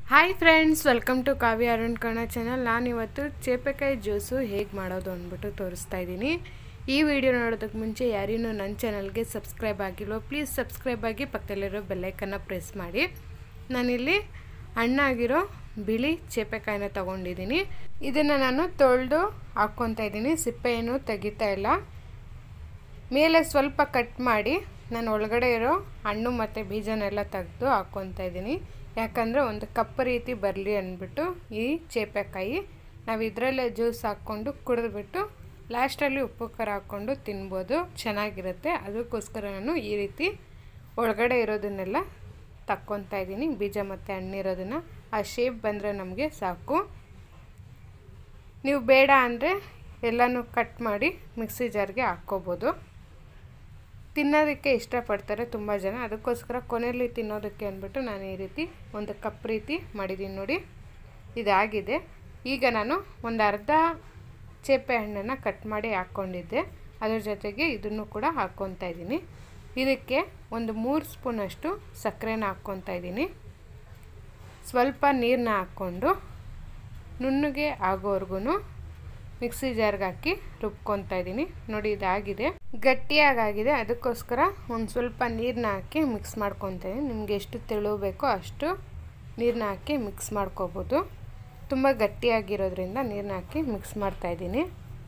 hi friends welcome to Kavya Arun ಕಣ channel ನಾನಿವತ್ತು ಚೇಪೆಕಾಯಿ juice ಹೇಗೆ ಮಾಡೋದು ಅಂದ್ಬಿಟ್ಟು ತೋರಿಸ್ತಾ ಇದ್ದೀನಿ ಈ ವಿಡಿಯೋ ನೋಡೋದಕ್ಕೆ ಮುಂಚೆ ಯಾರಿನೂ ನನ್ನ ಚಾನಲ್ಗೆ ಸಬ್ಸ್ಕ್ರೈಬ್ ಆಗಿಲ್ವೋ ಪ್ಲೀಸ್ ಸಬ್ಸ್ಕ್ರೈಬ್ ಆಗಿ ಪಕ್ಕದಲ್ಲಿರೋ ಬೆಲ್ಲೈಕನ್ನು ಪ್ರೆಸ್ ಮಾಡಿ ನಾನಿಲ್ಲಿ ಹಣ್ಣಾಗಿರೋ ಬಿಳಿ ಚೇಪೆಕಾಯಿನ ತೊಗೊಂಡಿದ್ದೀನಿ ಇದನ್ನು ನಾನು ತೊಳೆದು ಹಾಕ್ಕೊತಾ ಇದ್ದೀನಿ ಸಿಪ್ಪೆ ಏನು ತೆಗಿತಾ ಇಲ್ಲ ಮೇಲೆ ಸ್ವಲ್ಪ ಕಟ್ ಮಾಡಿ ನಾನು ಒಳಗಡೆ ಇರೋ ಹಣ್ಣು ಮತ್ತು ಬೀಜನೆಲ್ಲ ತೆಗೆದು ಹಾಕ್ಕೊತಾ ಇದ್ದೀನಿ ಯಾಕಂದರೆ ಒಂದು ಕಪ್ಪು ರೀತಿ ಬರಲಿ ಅಂದ್ಬಿಟ್ಟು ಈ ಚೇಪೆಕಾಯಿ ನಾವು ಇದರಲ್ಲೇ ಜ್ಯೂಸ್ ಹಾಕ್ಕೊಂಡು ಕುಡಿದ್ಬಿಟ್ಟು ಲಾಸ್ಟಲ್ಲಿ ಉಪ್ಪು ಖಾರ ಹಾಕ್ಕೊಂಡು ತಿನ್ಬೋದು ಚೆನ್ನಾಗಿರುತ್ತೆ ಅದಕ್ಕೋಸ್ಕರ ನಾನು ಈ ರೀತಿ ಒಳಗಡೆ ಇರೋದನ್ನೆಲ್ಲ ತಕ್ಕೊತಾ ಇದ್ದೀನಿ ಬೀಜ ಮತ್ತು ಹಣ್ಣಿರೋದನ್ನು ಆ ಶೇಪ್ ಬಂದರೆ ನಮಗೆ ಸಾಕು ನೀವು ಬೇಡ ಅಂದರೆ ಎಲ್ಲನೂ ಕಟ್ ಮಾಡಿ ಮಿಕ್ಸಿ ಜಾರ್ಗೆ ಹಾಕ್ಕೋಬೋದು ತಿನ್ನೋದಕ್ಕೆ ಇಷ್ಟಪಡ್ತಾರೆ ತುಂಬ ಜನ ಅದಕ್ಕೋಸ್ಕರ ಕೊನೆಯಲ್ಲಿ ತಿನ್ನೋದಕ್ಕೆ ಅಂದ್ಬಿಟ್ಟು ನಾನು ಈ ರೀತಿ ಒಂದು ಕಪ್ ರೀತಿ ಮಾಡಿದ್ದೀನಿ ನೋಡಿ ಇದಾಗಿದೆ ಈಗ ನಾನು ಒಂದು ಅರ್ಧ ಚೇಪೆ ಹಣ್ಣನ್ನು ಕಟ್ ಮಾಡಿ ಹಾಕ್ಕೊಂಡಿದ್ದೆ ಅದ್ರ ಜೊತೆಗೆ ಇದನ್ನು ಕೂಡ ಹಾಕ್ಕೊತಾ ಇದ್ದೀನಿ ಇದಕ್ಕೆ ಒಂದು ಮೂರು ಸ್ಪೂನಷ್ಟು ಸಕ್ಕರೆನ ಹಾಕ್ಕೊತಾ ಇದ್ದೀನಿ ಸ್ವಲ್ಪ ನೀರನ್ನ ಹಾಕ್ಕೊಂಡು ನುಣ್ಣಗೆ ಆಗೋವರೆಗೂ ಮಿಕ್ಸಿ ಜಾರ್ಗೆ ಹಾಕಿ ರುಬ್ಕೊತಾ ಇದ್ದೀನಿ ನೋಡಿ ಇದಾಗಿದೆ ಗಟ್ಟಿಯಾಗಿದೆ ಅದಕ್ಕೋಸ್ಕರ ಒಂದು ಸ್ವಲ್ಪ ನೀರನ್ನ ಹಾಕಿ ಮಿಕ್ಸ್ ಮಾಡ್ಕೊತಾ ಇದ್ದೀನಿ ನಿಮಗೆ ಎಷ್ಟು ತೆಳು ಬೇಕೋ ಅಷ್ಟು ನೀರನ್ನ ಹಾಕಿ ಮಿಕ್ಸ್ ಮಾಡ್ಕೋಬೋದು ತುಂಬ ಗಟ್ಟಿಯಾಗಿರೋದ್ರಿಂದ ನೀರನ್ನ ಹಾಕಿ ಮಿಕ್ಸ್ ಮಾಡ್ತಾಯಿದ್ದೀನಿ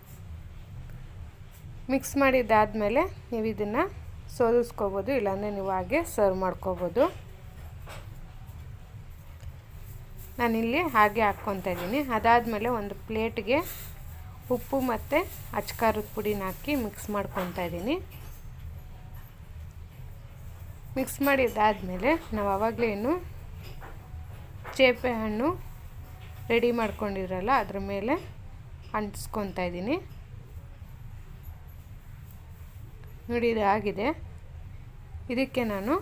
ಮಿಕ್ಸ್ ಮಾಡಿದ್ದಾದಮೇಲೆ ನೀವು ಇದನ್ನು ಸೋದಿಸ್ಕೋಬೋದು ಇಲ್ಲಾಂದರೆ ನೀವು ಹಾಗೆ ಸರ್ವ್ ಮಾಡ್ಕೋಬೋದು ನಾನಿಲ್ಲಿ ಹಾಗೆ ಹಾಕ್ಕೊತಾ ಇದ್ದೀನಿ ಅದಾದಮೇಲೆ ಒಂದು ಪ್ಲೇಟ್ಗೆ ಉಪ್ಪು ಮತ್ತು ಅಚ್ಕಾರದ ಪುಡಿನ ಹಾಕಿ ಮಿಕ್ಸ್ ಮಾಡ್ಕೊತಾ ಇದ್ದೀನಿ ಮಿಕ್ಸ್ ಮಾಡಿದ್ದಾದಮೇಲೆ ನಾವು ಆವಾಗಲೇ ಇನ್ನು ಚೇಪೆ ಹಣ್ಣು ರೆಡಿ ಮಾಡ್ಕೊಂಡಿರಲ್ಲ ಅದ್ರ ಮೇಲೆ ಅಂಟಿಸ್ಕೊತಾ ಇದ್ದೀನಿ ನೋಡಿ ಇದು ಆಗಿದೆ ಇದಕ್ಕೆ ನಾನು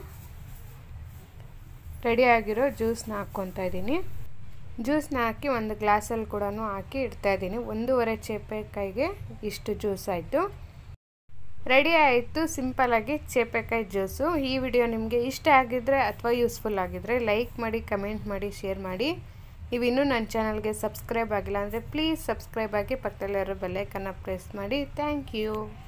ರೆಡಿಯಾಗಿರೋ ಜ್ಯೂಸನ್ನ ಹಾಕ್ಕೊತಾ ಇದ್ದೀನಿ ಜ್ಯೂಸನ್ನ ಹಾಕಿ ಒಂದು ಗ್ಲಾಸಲ್ಲಿ ಕೂಡ ಹಾಕಿ ಇಡ್ತಾಯಿದ್ದೀನಿ ಒಂದೂವರೆ ಚೇಪೆಕಾಯಿಗೆ ಇಷ್ಟು ಜ್ಯೂಸ್ ಆಯಿತು ರೆಡಿ ಆಯಿತು ಸಿಂಪಲಾಗಿ ಚೇಪೆಕಾಯಿ ಜ್ಯೂಸು ಈ ವಿಡಿಯೋ ನಿಮಗೆ ಇಷ್ಟ ಆಗಿದ್ದರೆ ಅಥವಾ ಯೂಸ್ಫುಲ್ ಆಗಿದ್ದರೆ ಲೈಕ್ ಮಾಡಿ ಕಮೆಂಟ್ ಮಾಡಿ ಶೇರ್ ಮಾಡಿ ನೀವು ಇನ್ನೂ ನನ್ನ ಚಾನಲ್ಗೆ ಸಬ್ಸ್ಕ್ರೈಬ್ ಆಗಿಲ್ಲ ಅಂದರೆ ಪ್ಲೀಸ್ ಸಬ್ಸ್ಕ್ರೈಬ್ ಆಗಿ ಪಕ್ಕದಲ್ಲಿರೋ ಬೆಲ್ಲೈಕನ್ನು ಪ್ರೆಸ್ ಮಾಡಿ ಥ್ಯಾಂಕ್ ಯು